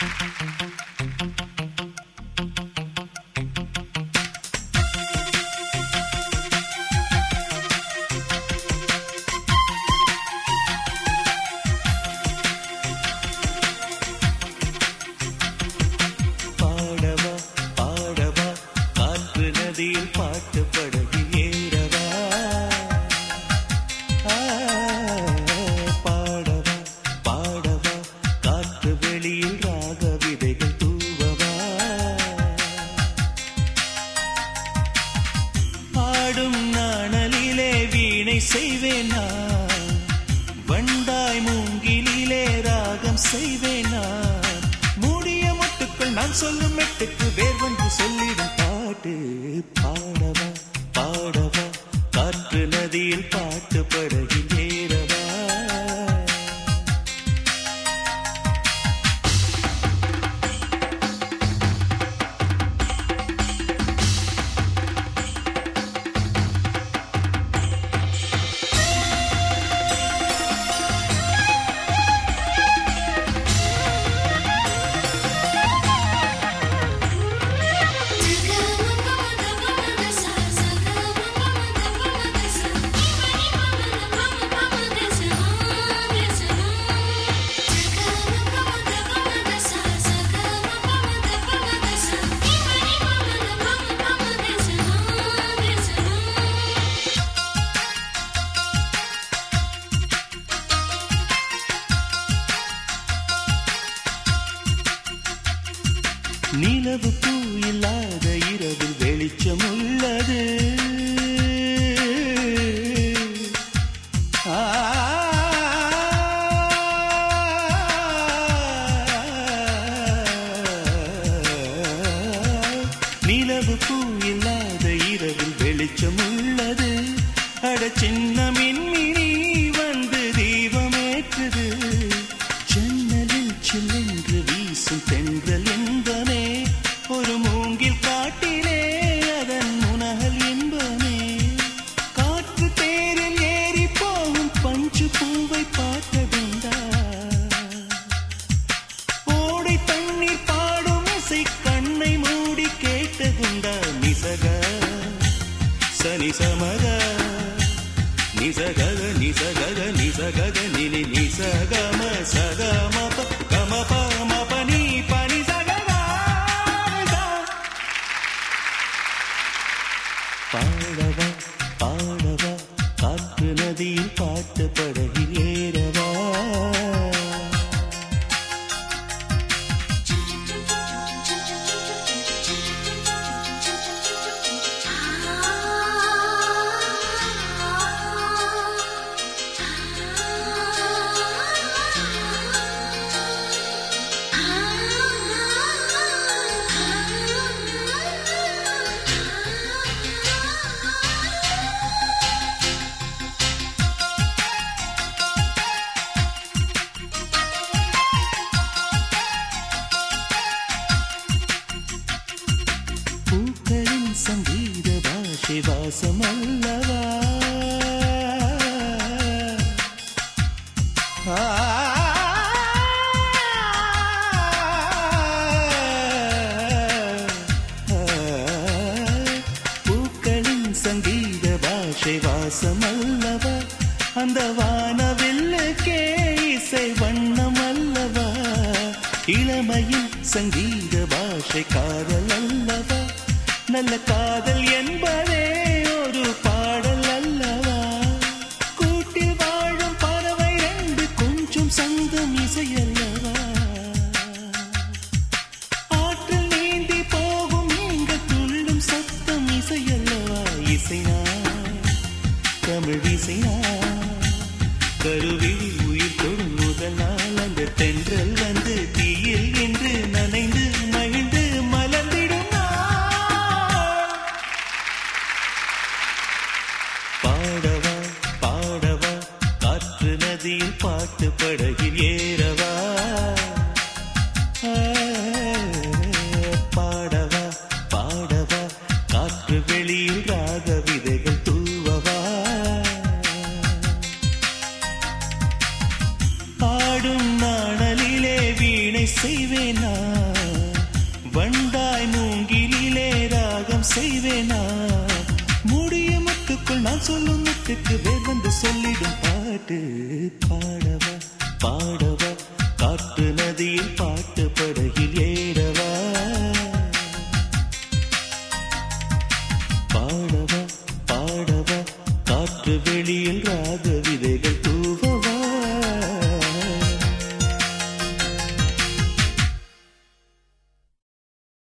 பாடவா பாடவா காற்று நதியில் பாட்டு படகு ஏறவா ஆ, பாடவா பாடவா காற்று வெளியில் ராக விதைகள் தூவவா ஆடும் நாணலிலே வீணை செய்வேன் நான் வண்டாய் மூங்கிலிலே ராகம் செய்வேன் நான் மூடிய மட்டுக்குள் நான் சொல்லும் மெட்டுக்கு வேர் வந்து சொல்லிடும் பாட்டு பாடவா பாடவா காற்று நதியில் பாட்டு படகில் ஏறவா நிலவு பூ இல்லாத இரவில் வெளிச்சம் உள்ளது ஆ, நிலவு பூ இல்லாத இரவில் வெளிச்சம் உள்ளது அட சின்ன மின்மினி வந்து தீபமேற்றுது ஜன்னலில் சில்லென்று வீசும் தென்றல் என்பனே ஒரு மூங்கில் காட்டிலே அதன் முனகல் என்பனே காற்று தேரில் ஏறி போகும் பஞ்சு பூவை பார்த்ததுண்டா ஓடை தண்ணீர் பாடும் இசை கண்ணை மூடி கேட்டதுண்டா நிசக சனி சமக நிசகக நிசகக நிசகக நினி நிசகம சகம ப கம ப ம ப நீ ப நி சககா பாடவா பாடவா காற்று நதியில் பாட்டு படகில் ஏறவா பூக்களின் சங்கீத பாஷை வாசம் அல்லவா ஆ, பூக்களின் சங்கீத பாஷை வாசம் அல்லவா அந்த வானவில்லுக்கே இசை வண்ணம் அல்லவா இளமையின் சங்கீத பாஷை காதல் அல்லவா நல்ல காதல் என்பதே ஒரு பாடல் அல்லவா கூட்டில் வாழும் பறவை ரெண்டு கொஞ்சம் சங்கம் இசை அல்லவா ஆற்றில் நீந்தி போகும் நீங்கள் துள்ளும் சத்தம் இசை அல்லவா இசைனா தமிழ் இசைனா கருவில் உயிர் தொடும் முதல் நாள் அந்த தென்றல் வந்து தீயில் என்று நனைந்து மகிழ்ந்து மலர்ந்திடும் நாள். பாடவா பாடவா காற்று நதியில் பாட்டு படகில் ஏறவா ஆ, பாடவா பாடவா காற்று வெளியில் ராக விதைகள் தூவவா ஆடும் நாணலிலே வீணை செய்வேனா வண்டாய் மூங்கிலே ராகம் செய்வேனா மூடிய முத்துக்குள் நான் சொல்லும் முத்துக்கு வேர் வந்து சொல்லிடும் பாட்டு பாடவா பாடவா காற்று நதியில் பாட்டு படை